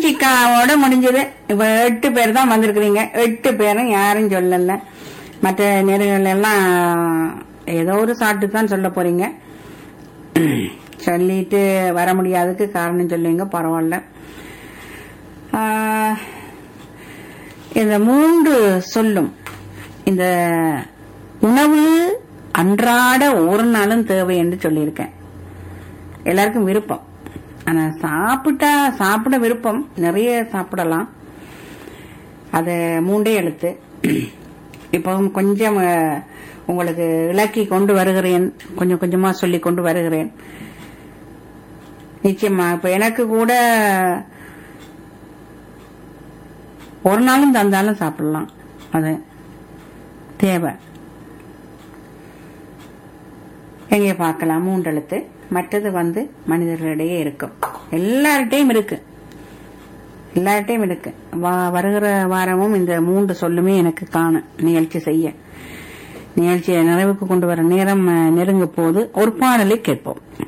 சிக்காவோட முடிஞ்சது இப்ப எட்டு பேர் தான் வந்திருக்கிறீங்க எட்டு பேரும் யாரும் சொல்லல மற்ற நேர்கள் எல்லாம் ஏதோ ஒரு சாட்டு தான் சொல்ல போறீங்க சொல்லிட்டு வர முடியாததுக்கு காரணம் சொல்லுவீங்க பரவாயில்ல ஆஹ், இந்த மூன்று சொல்லும் இந்த உணவு அன்றாட ஒரு நாளும் தேவை என்று சொல்லியிருக்கேன் எல்லாருக்கும் விருப்பம் ஆனா சாப்பிட்டா சாப்பிட விருப்பம் நிறைய சாப்பிடலாம் அது மூண்டே எழுத்து இப்போ கொஞ்சம் அஹ், உங்களுக்கு இலக்கி கொண்டு வருகிறேன் கொஞ்சம் கொஞ்சமா சொல்லி கொண்டு வருகிறேன் நிச்சயமா இப்ப எனக்கு கூட ஒரு நாளும் தந்தாலும் சாப்பிடலாம் அது தேவை எங்கே பார்க்கலாம் மூன்றெழுத்து மற்றது வந்து மனிதர்களிடையே இருக்கும் எல்லார்கிட்டையும் இருக்கு எல்லார்கிட்டையும் இருக்கு வா- வருகிற வாரமும் இந்த மூன்று சொல்லுமே எனக்கு காணும் நிகழ்ச்சி செய்ய நிகழ்ச்சியை நிறைவுக்கு கொண்டு வர நேரம் அஹ், நெருங்க போது ஒரு பாடலை கேட்போம்